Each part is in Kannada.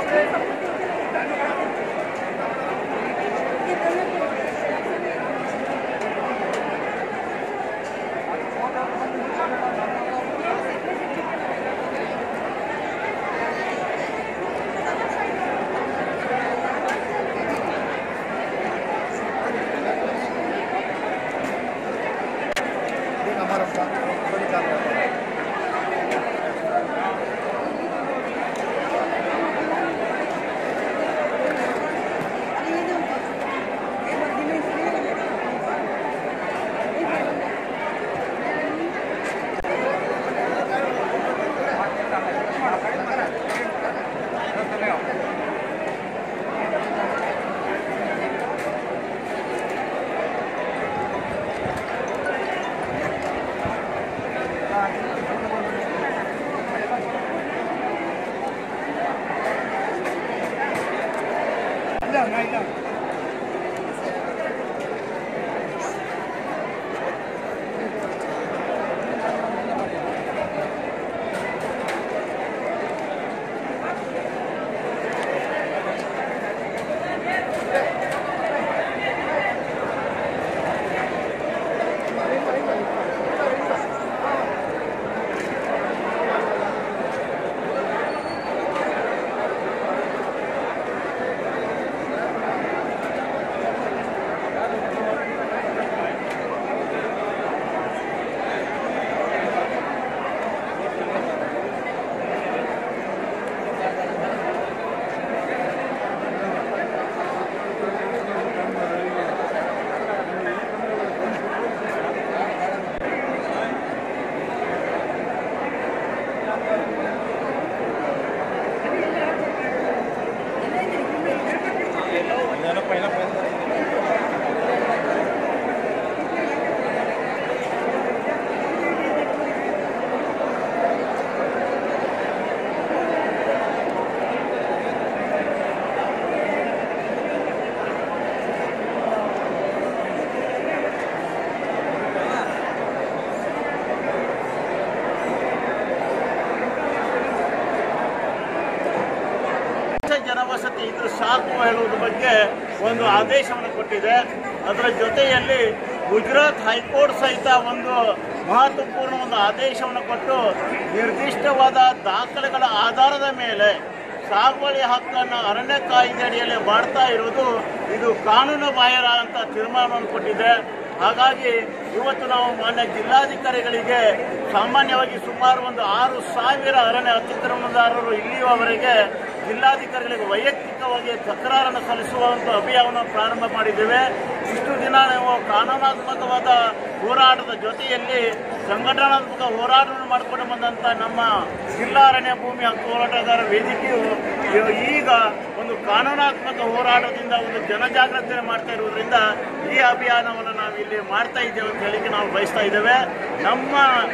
ಜನವಸತಿ ಇದು ಸಾಕು ಹೇಳುವುದ್ರ ಬಗ್ಗೆ ಒಂದು ಆದೇಶವನ್ನು ಕೊಟ್ಟಿದೆ ಅದರ ಜೊತೆಯಲ್ಲಿ ಗುಜರಾತ್ ಹೈಕೋರ್ಟ್ ಸಹಿತ ಒಂದು ಮಹತ್ವಪೂರ್ಣ ಒಂದು ಆದೇಶವನ್ನು ಕೊಟ್ಟು ನಿರ್ದಿಷ್ಟವಾದ ದಾಖಲೆಗಳ ಆಧಾರದ ಮೇಲೆ ಸಾಗುವಳಿ ಹಕ್ಕನ್ನು ಅರಣ್ಯ ಕಾಯ್ದೆ ಅಡಿಯಲ್ಲಿ ಮಾಡ್ತಾ ಇರುವುದು ಇದು ಕಾನೂನು ಬಾಹಿರ ಅಂತ ತೀರ್ಮಾನವನ್ನು ಕೊಟ್ಟಿದೆ ಹಾಗಾಗಿ ಇವತ್ತು ನಾವು ಮಾನ್ಯ ಜಿಲ್ಲಾಧಿಕಾರಿಗಳಿಗೆ ಸಾಮಾನ್ಯವಾಗಿ ಸುಮಾರು ಒಂದು ಆರು ಸಾವಿರ ಅರಣ್ಯ ಅತಿಕ್ರಮಣದಾರರು ಇಲ್ಲಿಯವರೆಗೆ ಜಿಲ್ಲಾಧಿಕಾರಿಗಳಿಗೆ ವೈಯಕ್ತಿಕವಾಗಿ ತಕರಾರನ್ನು ಸಲ್ಲಿಸುವಂಥ ಅಭಿಯಾನವನ್ನು ಪ್ರಾರಂಭ ಮಾಡಿದ್ದೇವೆ ಇಷ್ಟು ದಿನ ನಾವು ಕಾನೂನಾತ್ಮಕವಾದ ಹೋರಾಟದ ಜೊತೆಯಲ್ಲಿ ಸಂಘಟನಾತ್ಮಕ ಹೋರಾಟವನ್ನು ಮಾಡಿಕೊಂಡು ಬಂದಂಥ ನಮ್ಮ ಜಿಲ್ಲಾ ಅರಣ್ಯ ಭೂಮಿ ಹಕ್ಕು ಹೋರಾಟಗಾರ ವೇದಿಕೆಯು ಇವ- ಈಗ ಒಂದು ಕಾನೂನಾತ್ಮಕ ಹೋರಾಟದಿಂದ ಒಂದು ಜನಜಾಗೃತಿಯನ್ನು ಮಾಡ್ತಾ ಇರುವುದರಿಂದ ಈ ಅಭಿಯಾನವನ್ನು ನಾವು ಇಲ್ಲಿ ಮಾಡ್ತಾ ಇದ್ದೇವೆ ಅಂತ ಹೇಳಿಕ್ಕೆ ನಾವು ಬಯಸ್ತಾ ಇದ್ದೇವೆ ನಮ್ಮ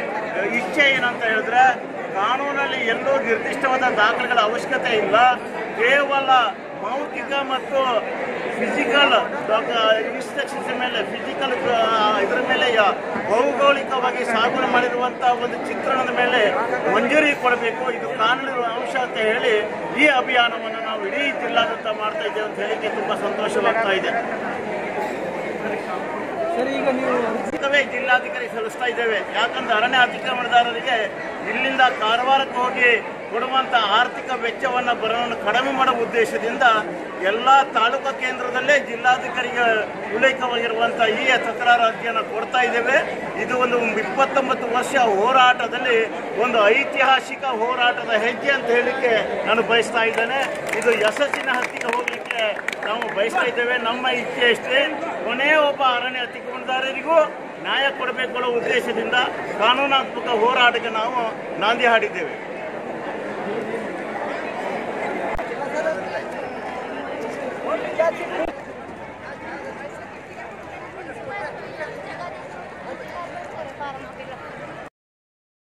ಇಚ್ಛೆ ಏನಂತ ಹೇಳಿದ್ರೆ ಕಾನೂನಲ್ಲಿ ಎಲ್ಲೂ ನಿರ್ದಿಷ್ಟವಾದ ದಾಖಲೆಗಳ ಅವಶ್ಯಕತೆ ಇಲ್ಲ ಕೇವಲ ಮೌಖಿಕ ಮತ್ತು ಫಿಸಿಕಲ್ ಇನ್ಸ್ಟ್ರಕ್ಷನ್ಸ್ ಮೇಲೆ ಫಿಸಿಕಲ್ ಇದರ ಮೇಲೆ ಯ- ಭೌಗೋಳಿಕವಾಗಿ ಸಾಗುವಳಿ ಮಾಡಿರುವಂಥ ಒಂದು ಚಿತ್ರಣದ ಮೇಲೆ ಮಂಜೂರಿ ಕೊಡಬೇಕು ಇದು ಕಾನೂನು ಅಂಶ ಅಂತ ಹೇಳಿ ಈ ಅಭಿಯಾನವನ್ನು ನಾವು ಇಡೀ ಜಿಲ್ಲಾಡಳಿತ ಮಾಡ್ತಾ ಇದ್ದೇವೆ ಅಂತ ಹೇಳಿಕ್ಕೆ ತುಂಬಾ ಸಂತೋಷವಾಗ್ತಾ ಇದೆ ಸರ್ ಈಗ ನೀವು ಇಲ್ಲವೇ ಜಿಲ್ಲಾಧಿಕಾರಿ ಸಲ್ಲಿಸ್ತಾ ಇದ್ದೇವೆ ಯಾಕಂದ್ರೆ ಅರಣ್ಯ ಅತಿಕ್ರಮಣದಾರರಿಗೆ ಇಲ್ಲಿಂದ ಕಾರವಾರಕ್ಕೆ ಹೋಗಿ ಕೊಡುವಂತ ಆರ್ಥಿಕ ವೆಚ್ಚವನ್ನು ಬರವನ್ನು ಕಡಿಮೆ ಮಾಡುವ ಉದ್ದೇಶದಿಂದ ಎಲ್ಲ ತಾಲೂಕು ಕೇಂದ್ರದಲ್ಲೇ ಜಿಲ್ಲಾಧಿಕಾರಿಗೆ ಉಲ್ಲೇಖವಾಗಿರುವಂತ ಈ ತಕರಾರು ಅರ್ಜಿಯನ್ನು ಕೊಡ್ತಾ ಇದ್ದೇವೆ ಇದು ಒಂದು ಇಪ್ಪತ್ತೊಂಬತ್ತು ವರ್ಷ ಹೋರಾಟದಲ್ಲಿ ಒಂದು ಐತಿಹಾಸಿಕ ಹೋರಾಟದ ಹೆಜ್ಜೆ ಅಂತ ಹೇಳಲಿಕ್ಕೆ ನಾನು ಬಯಸ್ತಾ ಇದ್ದೇನೆ ಇದು ಯಶಸ್ಸಿನ ಹತ್ತಿಗೆ ಹೋಗ್ಲಿಕ್ಕೆ ನಾವು ಬಯಸ್ತಾ ಇದ್ದೇವೆ ನಮ್ಮ ಇಚ್ಛೆ ಅಷ್ಟೇ ಕೊನೆ ಒಬ್ಬ ಅರಣ್ಯ ಅತಿಕ್ರಮಣದಾರರಿಗೂ ನ್ಯಾಯ ಕೊಡಬೇಕು ಅನ್ನೋ ಉದ್ದೇಶದಿಂದ ಕಾನೂನಾತ್ಮಕ ಹೋರಾಟಕ್ಕೆ ನಾವು ನಾಂದಿ ಹಾಡಿದ್ದೇವೆ ಫಾರ್ಮ್